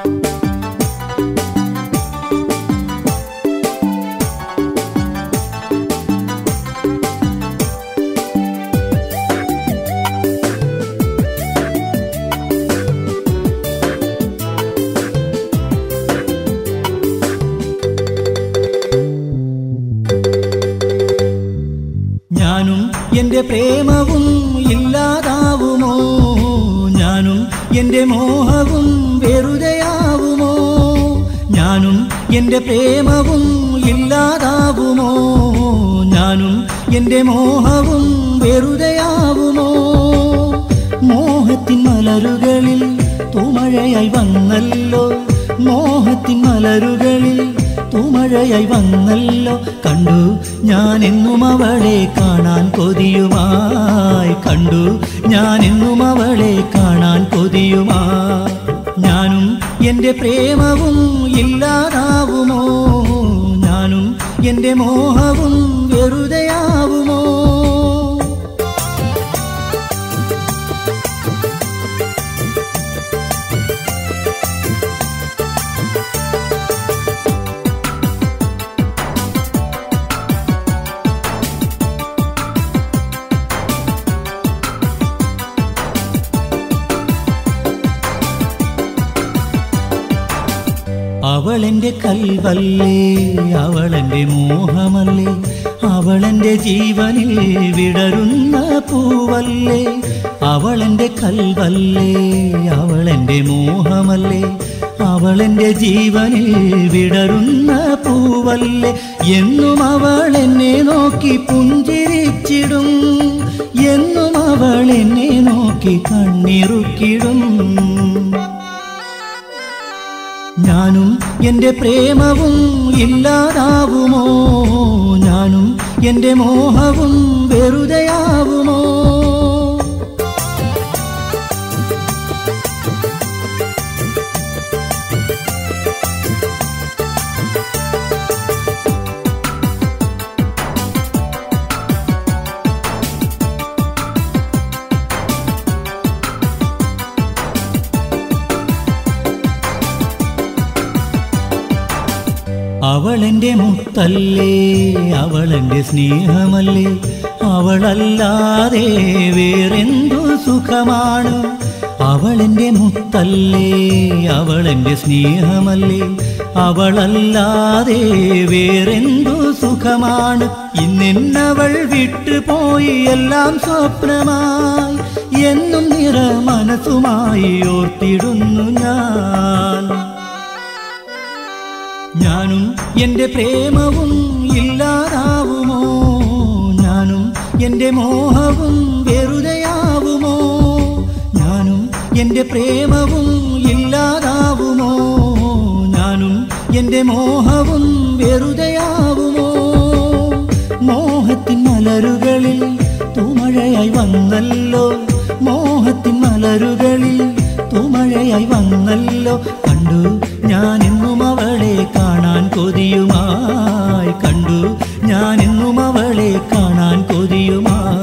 ഞാനും എൻ്റെ പ്രേമവും ഇല്ലാതാവുമോ ഞാനും എൻ്റെ മോഹവും വെറുതെയാവുമോ ഞാനും എൻ്റെ പ്രേമവും ഇല്ലാതാവുമോ ഞാനും എൻ്റെ മോഹവും വെറുതെയാവുമോ മോഹത്തിൻ മലരുകളിൽ തുമഴയായി വന്നല്ലോ മോഹത്തിൻ മലരുകളിൽ തുമഴയായി വന്നല്ലോ കണ്ടു ഞാൻ എന്നും അവളെ കാണാൻ കൊതിയുമായി കണ്ടു ഞാൻ എന്നും അവളെ കാണാൻ കൊതിയുമായി ഞാനും എൻ്റെ പ്രേമവും ഇല്ലാതാവുമോ ഞാനും എൻ്റെ മോഹവും വെറുതെയാവുമോ അവളെന്റെ കൽവല്ലേ അവളെന്റെ മോഹമല്ലേ അവളെന്റെ ജീവനിൽ വിടരുന്ന പൂവല്ലേ അവളെന്റെ കൽവല്ലേ അവളെന്റെ മോഹമല്ലേ അവളെന്റെ ജീവനിൽ വിടരുന്ന പൂവല്ലേ എന്നും അവൾ എന്നെ നോക്കി പുഞ്ചിരിച്ചിടും എന്നും അവൾ എന്നെ നോക്കി കണ്ണിറുക്കിടും ഞാനും എൻ്റെ പ്രേമവും ഇല്ലാതാവുമോ ഞാനും എൻ്റെ മോഹവും വെറുതെയാവുമോ അവളെന്റെ മുത്തല്ലേ അവളെന്റെ സ്നേഹമല്ലേ അവളല്ലാതെ വേറെന്തു സുഖമാണ് അവളെന്റെ മുത്തല്ലേ അവളെന്റെ സ്നേഹമല്ലേ അവളല്ലാതെ വേറെന്തു സുഖമാണ് ഇന്നെന്നവൾ വിട്ടുപോയി എല്ലാം സ്വപ്നമായി എന്നും നിറ മനസ്സുമായി ഓർത്തിടുന്നു ഞാൻ ഞാനും എൻ്റെ പ്രേമവും ഇല്ലാതാവുമോ ഞാനും എൻ്റെ മോഹവും വെറുതെയാവുമോ ഞാനും എൻ്റെ പ്രേമവും ഇല്ലാതാവുമോ ഞാനും എൻ്റെ മോഹവും വെറുതെയാവുമോ മോഹത്തിൻ മലരുകളിൽ തുമഴയായി വന്നല്ലോ മോഹത്തിൻ മലരുകളിൽ തുമഴയായി വന്നല്ലോ കണ്ടു ഞാൻ എന്നും അവളെ കാണാൻ കൊതിയുമായി കണ്ടു ഞാൻ എന്നും അവളെ കാണാൻ കൊതിയുമായി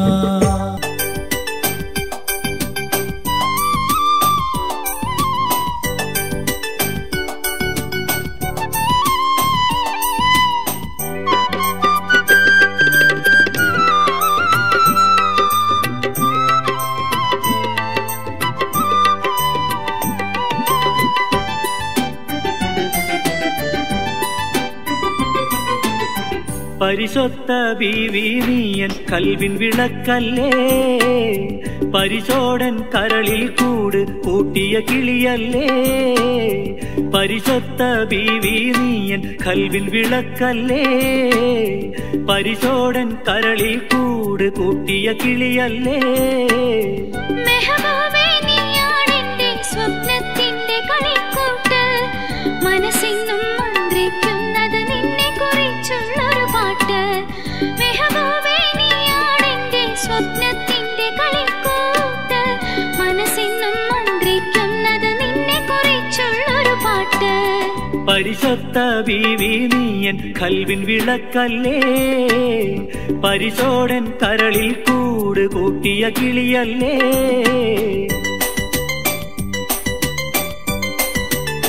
പരിശൊത്ത ബീവി നീയൻ കൽവിൻ വിളക്കല്ലേ പരിശോടൻ കരളിൽ കൂട് കൂട്ടിയ കിളിയല്ലേ പരിശൊത്ത ബീവി നീയൻ കൽവിൻ വിളക്കല്ലേ പരിശോടൻ കരളിൽ കൂട് കൂട്ടിയ കിളിയല്ലേ മെഹബൂബേ നീയാണെന്റെ സ്വപ്നത്തിന്റെ കളിക്കൂട്ട് മനസ്സിന്നും മന്ത്രിക്കുന്നത് നിന്നെ കുറിച്ചുള്ളൊരു പാട്ട് മെഹബൂബേ നീയാണെന്റെ സ്വപ്നത്തിന്റെ കളിക്കൂട്ട് മനസ്സിന്നും മന്ത്രിക്കുന്നത് നിന്നെ കുറിച്ചുള്ളൊരു പാട്ട് പരിശൊത്ത ബീവി നീയൻ കൽവിൻ വിളക്കല്ലേ പരിശോടൻ കരളിൽ കൂട് കൂട്ടിയ കിളിയല്ലേ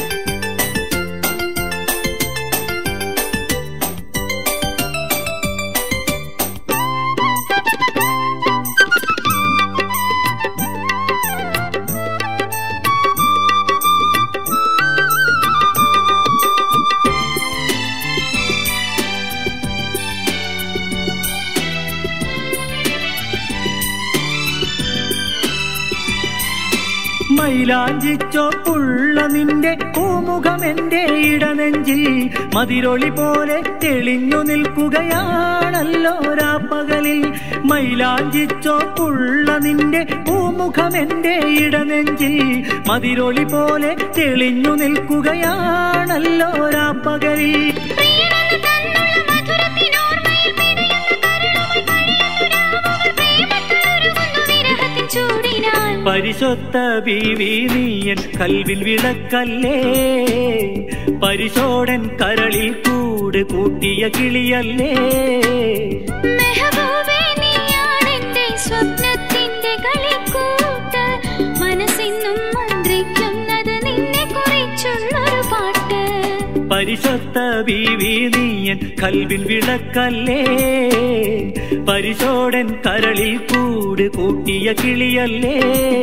മൈലാഞ്ചിച്ചോപ്പുള്ള നിന്റെ പൂമുഖം എന്റെ ഇടനെഞ്ചിൽ മതിരൊളി പോലെ തെളിഞ്ഞു നിൽക്കുകയാണല്ലോ രാപ്പകലിൽ മൈലാഞ്ചിച്ചോപ്പുള്ള നിന്റെ പൂമുഖം എന്റെ ഇടനെഞ്ചിൽ മതിരൊളി പോലെ തെളിഞ്ഞു നിൽക്കുകയാണല്ലോ രാപ്പകലിൽ പ്രിയനെന്ന് തന്നുള്ള മധുരത്തിനോർമ്മയിൽ പിടയുന്ന കരുണമായി കഴിയുന്നു രാവുകൾ പ്രേമത്തിലൊരുങ്ങുന്നു വിരഹത്തിൻ ചൂടിനാൽ പരിശുദ്ധ ബീവി നീയൻ കൽവിൽ വിളക്കല്ലേ പരിശോടൻ കരളിൽ കൂട് കൂട്ടിയ കിളിയല്ലേ മെഹബൂബേ നീയാണെന്റെ സ്വപ്നത്തിന്റെ കളിക്കൂട്ട് മനസ്സിന്നും മന്ത്രിക്കുന്നത് നിന്നെ കുറിച്ചുള്ളൊരു പാട്ട് പരിശുദ്ധ ബീവി നീയൻ കൽവിൽ വിളക്കല്ലേ പരിശോടൻ കരളിൽ കൂട് കൂട്ടിയ കിളിയല്ലേ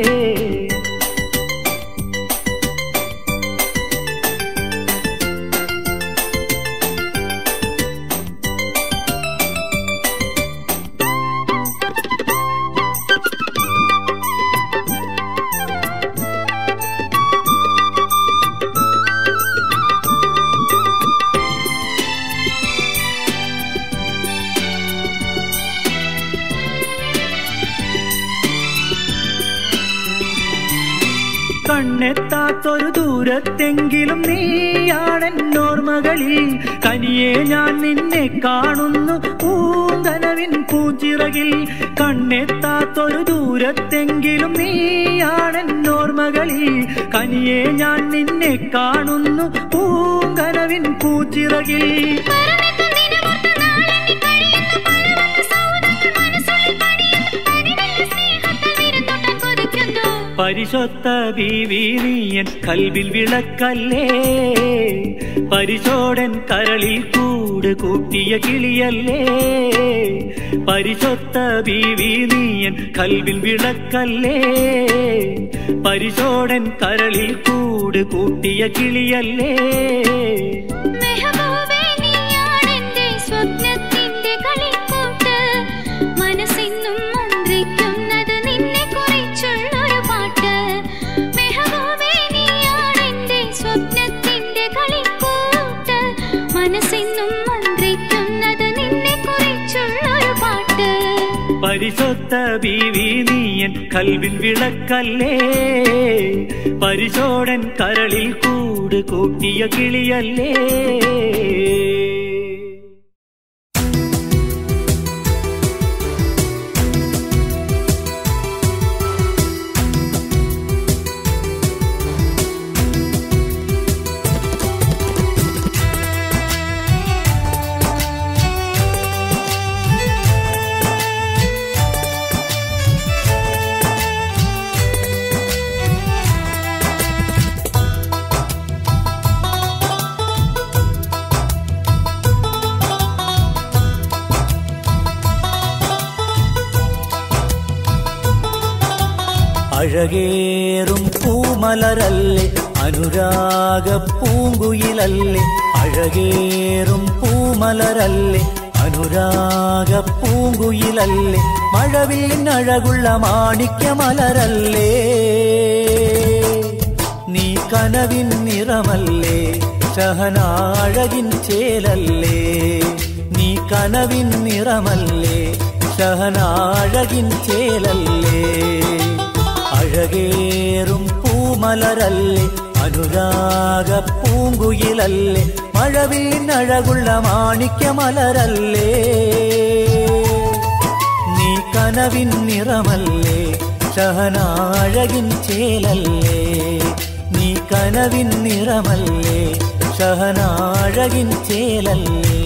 കണ്ണെത്താത്തൊരു ദൂരത്തെങ്കിലും നീയാണെന്നോർമകളിൽ കനിയെ ഞാൻ നിന്നെ കാണുന്നു പൂങ്കനവിൻ പൂച്ചിറകിൽ കണ്ണെത്താത്തൊരു ദൂരത്തെങ്കിലും നീയാണെന്നോർമകളിൽ കനിയെ ഞാൻ നിന്നെ കാണുന്നു പൂങ്കനവിൻ പൂച്ചിറകിൽ മറന്നെത്തും ദിനമൊത്ത നാളെണ്ണി കഴിയുന്നു പലവക സൗധങ്ങൾ മനസ്സുള്ളിൽ പണിയുന്നു കനിവെള്ള സ്നേഹത്താൽ വിരുന്നൊട്ടാൻ കൊതിക്കുന്നു പരിശുദ്ധ ബീവി നീയൻ കൽവിൽ വിളക്കല്ലേ പരിശോടൻ കരളിൽ കൂട് കൂട്ടിയ കിളിയല്ലേ പരിശുദ്ധ ബീവി നീയൻ കൽവിൽ വിളക്കല്ലേ പരിശോടൻ കരളിൽ കൂട് കൂട്ടിയ കിളിയല്ലേ മെഹബൂബേ നീയാണെന്റെ സ്വപ്നത്തിന്റെ കളിക്കൂട്ട് മനസ്സിന്നും മന്ത്രിക്കുന്നത് നിന്നെ കുറിച്ചുള്ളൊരു പാട്ട് മെഹബൂബേ നീയാണെന്റെ സ്വപ്നത്തിന്റെ കളിക്കൂട്ട് മനസ്സിന്നും മന്ത്രിക്കുന്നത് നിന്നെ കുറിച്ചുള്ളൊരു പാട്ട് പരിശുദ്ധ ബീവി നീയൻ കൽവിൽ വിളക്കല്ലേ പരിശോടൻ കരളിൽ കൂട് കൂട്ടിയ കിളിയല്ലേ അഴകേറും പൂമലരല്ലേ അനുരാഗ പൂങ്കുയിലല്ലേ അഴകേറും പൂമലരല്ലേ അനുരാഗ പൂങ്കുയിലല്ലേ മഴവില്ലഴകുള്ള മാണിക്യമലരല്ലേ നീ കനവിൻ നിറമല്ലേ ശഹനാഴകിൻ ചേലല്ലേ നീ കനവിൻ നിറമല്ലേ ശഹനാഴകിൻ ചേലല്ലേ അഴകേറും പൂമലരല്ലേ അനുരാഗ പൂങ്കുയിലല്ലേ മഴവില്ലഴകുള്ള മാണിക്യമലരല്ലേ നീ കനവിൻ നിറമല്ലേ ഷഹനാഴകിൻ ചേലല്ലേ നീ കനവിൻ നിറമല്ലേ ഷഹനാഴകിൻ ചേലല്ലേ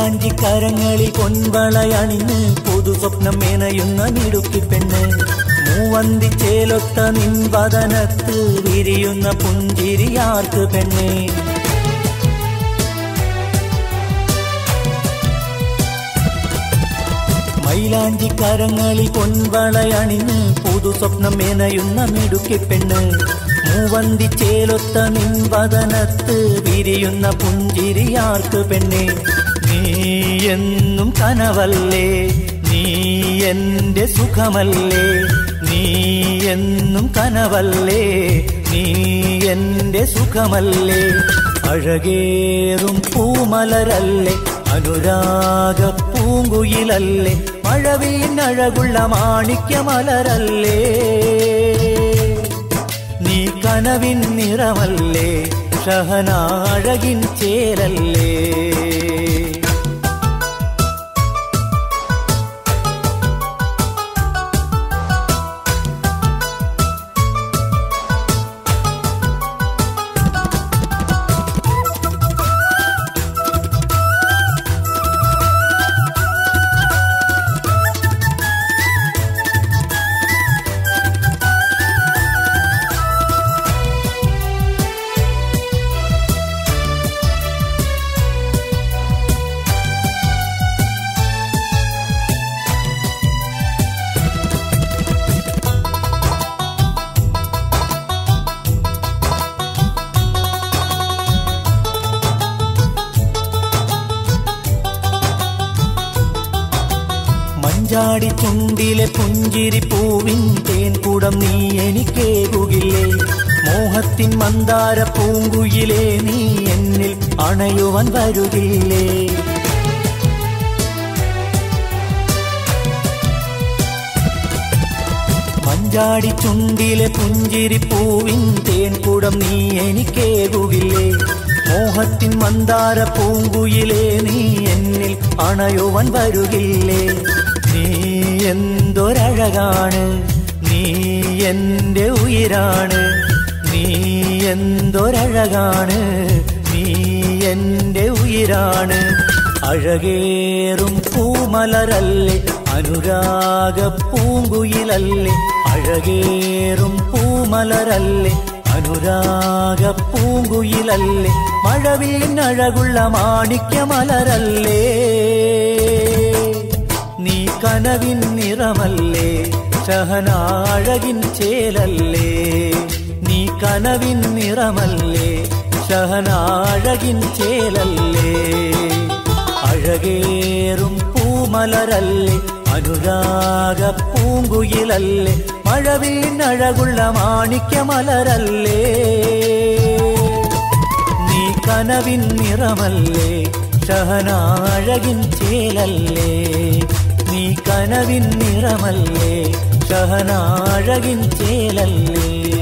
മൈലാഞ്ചി കരങ്ങളിൽ പൊൻവളയണിഞ്ഞ് പുതു സ്വപ്നം മേനയുന്ന മിടുക്കി പെണ്ണ് മൂവന്തി ചേലൊത്ത നിൻവദനത്ത് വിരിയുന്ന പുഞ്ചിരിയാർക്ക് പെണ്ണേ മൈലാഞ്ചി കരങ്ങളിൽ പൊൻവളയണിഞ്ഞ് പുതു സ്വപ്നം മേനയുന്ന മിടുക്കി പെണ്ണ് മൂവന്തി ചേലൊത്ത നിൻവദനത്ത് വിരിയുന്ന പുഞ്ചിരിയാർക്ക് പെണ്ണെ നീ എന്നും കനവല്ലേ നീ എന്റെ സുഖമല്ലേ നീ എന്നും കനവല്ലേ നീ എന്റെ സുഖമല്ലേ അഴകേറും പൂമലരല്ലേ അനുരാഗ പൂങ്കുയിലല്ലേ മഴവിനഴകുള്ള മാണിക്യമലരല്ലേ നീ കനവിൻ നിറമല്ലേ ഷഹനാഴകിൻ ചേരല്ലേ മഞ്ചാടി ചുണ്ടിലെ പുഞ്ചിരി പൂവിൻ തേൻ കൂടം നീ എനിക്കേകുകില്ലേ മോഹത്തിൻ മന്ദാര പൂങ്കുയിലേ നീ എന്നിൽ അണയുവാൻ വരുകില്ലേ മഞ്ചാടി ചുണ്ടിലെ പുഞ്ചിരി പൂവിൻ തേൻ കൂടം നീ എനിക്കേകുകില്ലേ മോഹത്തിൻ മന്ദാര പൂങ്കുയിലേ നീ എന്നിൽ അണയുവാൻ വരുകില്ലേ നീ എന്തൊരഴകാണ് നീ എന്റെ ഉയിരാണ് നീ എന്തൊരഴകാണ് നീ എന്റെ ഉയിരാണ് അഴകേറും പൂമലരല്ലേ അനുരാഗ പൂങ്കുയിലല്ലേ അഴകേറും പൂമലരല്ലേ അനുരാഗ പൂങ്കുയിലല്ലേ മഴവിനഴകുള്ള മാണിക്യമലരല്ലേ നീ കനവിൻ നിറമല്ലേ ഷഹനാഴകിൻ ചേലല്ലേ നീ കനവിൻ നിറമല്ലേ ഷഹനാഴകിൻ ചേലല്ലേ അഴകേറും പൂമലരല്ലേ അനുരാഗ പൂങ്കുയിലല്ലേ മഴവിനഴകുള്ള മാണിക്യമലരല്ലേ നീ കനവിൻ നിറമല്ലേ ഷഹനാഴകിൻ ചേലല്ലേ നീ കനവിൻ നിറമല്ലേ ഷഹനാഴകിൻ ചേലല്ലേ